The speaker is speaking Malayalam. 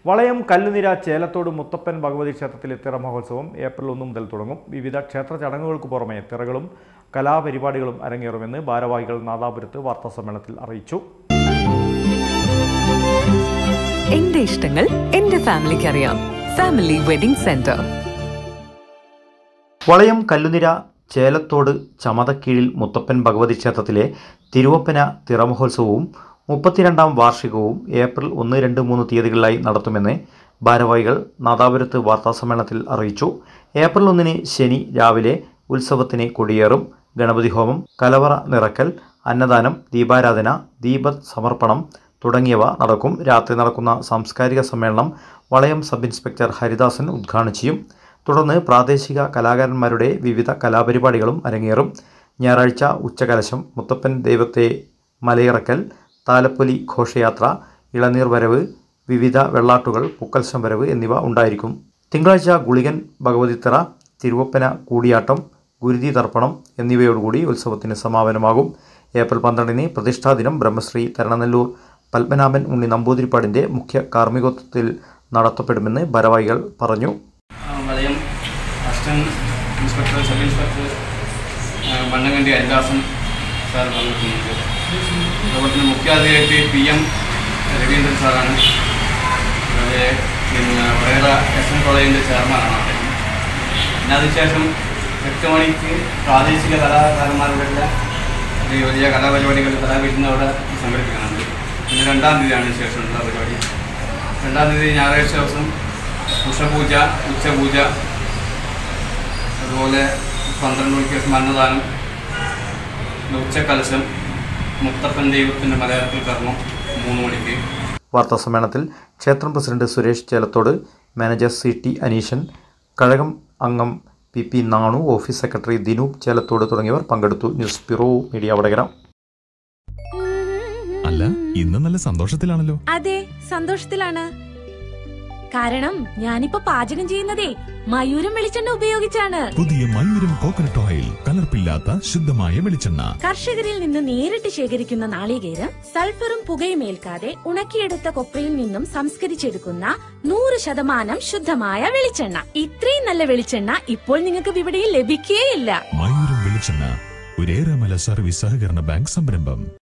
വളയം കല്ലുനിര ചേലത്തോട് മുത്തപ്പൻ ഭഗവതി ക്ഷേത്രത്തിലെ തിറ മഹോത്സവം ഏപ്രിൽ ഒന്ന് മുതൽ തുടങ്ങും വിവിധ ക്ഷേത്ര ചടങ്ങുകൾക്ക് പുറമെ തിറകളും കലാപരിപാടികളും അരങ്ങേറുമെന്ന് ഭാരവാഹികൾ നാദാപുരത്ത് വാർത്താസമ്മേളനത്തിൽ അറിയിച്ചു എന്റെ ഇഷ്ടങ്ങൾ എന്റെ ഫാമിലിക്ക് അറിയാം ഫാമിലി വെഡിംഗ് സെന്റർ വളയം കല്ലുനിര ചേലത്തോട് ചമതക്കീഴിൽ മുത്തപ്പൻ ഭഗവതി ക്ഷേത്രത്തിലെ തിരുവപ്പന തിറമഹോത്സവവും മുപ്പത്തിരണ്ടാം വാർഷികവും ഏപ്രിൽ ഒന്ന് രണ്ട് മൂന്ന് തീയതികളിലായി നടത്തുമെന്ന് ഭാരവാഹികൾ നാദാപുരത്ത് വാർത്താസമ്മേളനത്തിൽ അറിയിച്ചു ഏപ്രിൽ ഒന്നിന് ശനി രാവിലെ ഉത്സവത്തിന് കൊടിയേറും ഗണപതി ഹോമം കലവറ നിറക്കൽ അന്നദാനം ദീപാരാധന ദീപ സമർപ്പണം തുടങ്ങിയവ നടക്കും രാത്രി നടക്കുന്ന സാംസ്കാരിക സമ്മേളനം വളയം സബ് ഇൻസ്പെക്ടർ ഹരിദാസൻ ഉദ്ഘാടനം ചെയ്യും തുടർന്ന് പ്രാദേശിക കലാകാരന്മാരുടെ വിവിധ കലാപരിപാടികളും അരങ്ങേറും ഞായറാഴ്ച ഉച്ചകലശം മുത്തപ്പൻ ദൈവത്തെ മലയിറക്കൽ താലപ്പൊലി ഘോഷയാത്ര ഇളനീർ വരവ് വിവിധ വെള്ളാട്ടുകൾ പൂക്കൽശം വരവ് എന്നിവ ഉണ്ടായിരിക്കും തിങ്കളാഴ്ച ഗുളികൻ ഭഗവതിത്തറ തിരുവപ്പന കൂടിയാട്ടം ഗുരുതി തർപ്പണം എന്നിവയോടുകൂടി ഉത്സവത്തിന് സമാപനമാകും ഏപ്രിൽ പന്ത്രണ്ടിന് പ്രതിഷ്ഠാദിനം ബ്രഹ്മശ്രീ തരണനെല്ലൂർ പത്മനാഭൻ ഉണ്ണി നമ്പൂതിരിപ്പാടിൻ്റെ മുഖ്യ കാർമ്മികത്വത്തിൽ നടത്തപ്പെടുമെന്ന് ഭാരവാഹികൾ പറഞ്ഞു വളയം അസിസ്റ്റന്റ് ഇൻസ്പെക്ടർ സബ് ഇൻസ്പെക്ടർ ആ, മണ്ണങ്കണ്ടി ഹരിദാസൻ സാർ വന്നിട്ടുണ്ട് അതുപോലെ തന്നെ മുഖ്യാതിഥിയായിട്ട് പി എം രവീന്ദ്രൻ സാറാണ് അതുപോലെ പിന്നെ വടകര എസ് എൻ കോളേജിൻ്റെ ചെയർമാനാണ് അദ്ദേഹം പിന്നെ അതിനുശേഷം എട്ട് മണിക്ക് പ്രാദേശിക കലാകാരന്മാരുടെ എല്ലാം ഒരു വലിയ കലാപരിപാടികൾ കലാവിരുന്ന് അവിടെ സംഘടിപ്പിക്കുന്നുണ്ട് പിന്നെ രണ്ടാം തീയതിയാണ് ശേഷമുള്ള പരിപാടി രണ്ടാം തീയതി ഞായറാഴ്ച ദിവസം ഉഷപൂജ ഉച്ചപൂജ അതുപോലെ പന്ത്രണ്ട് മണിക്ക് ശേഷം അന്നദാനം പിന്നെ ഉച്ചക്കലശം മുത്തപ്പൻ ദൈവത്തിൻ്റെ മലയാളത്തിൽ കർമ്മം മൂന്ന് മണിക്ക് വാർത്താസമ്മേളനത്തിൽ ക്ഷേത്രം president Suresh Chelathode manager C T Aneeshan കഴകം അംഗം P P Nanu office secretary Dinoop Chelathode തുടങ്ങിയവർ പങ്കെടുത്തു ന്യൂസ് ബ്യൂറോ മീഡിയ വടകര അല്ല ഇന്ന് നല്ല സന്തോഷത്തിലാണല്ലോ അതെ സന്തോഷത്തിലാണ് കാരണം ഞാനിപ്പോ പാചകം ചെയ്യുന്നതേ മയൂരം വെളിച്ചെണ്ണ ഉപയോഗിച്ചാണ് പുതിയ മയൂരം കോക്കനട്ട് ഓയിൽ കലർപ്പില്ലാത്ത ശുദ്ധമായ വെളിച്ചെണ്ണ കർഷകരിൽ നിന്ന് നേരിട്ട് ശേഖരിക്കുന്ന നാളികേരം സൾഫറും പുകയും ഏൽക്കാതെ ഉണക്കിയെടുത്ത കൊപ്രയിൽ നിന്നും സംസ്കരിച്ചെടുക്കുന്ന നൂറ് ശതമാനം ശുദ്ധമായ വെളിച്ചെണ്ണ ഇത്രയും നല്ല വെളിച്ചെണ്ണ ഇപ്പോൾ നിങ്ങൾക്ക് വിപണിയിൽ ലഭിക്കുകയില്ല മയൂരം വെളിച്ചെണ്ണ ഒരേറെമല സർവീസ് സഹകരണ ബാങ്ക് സംരംഭം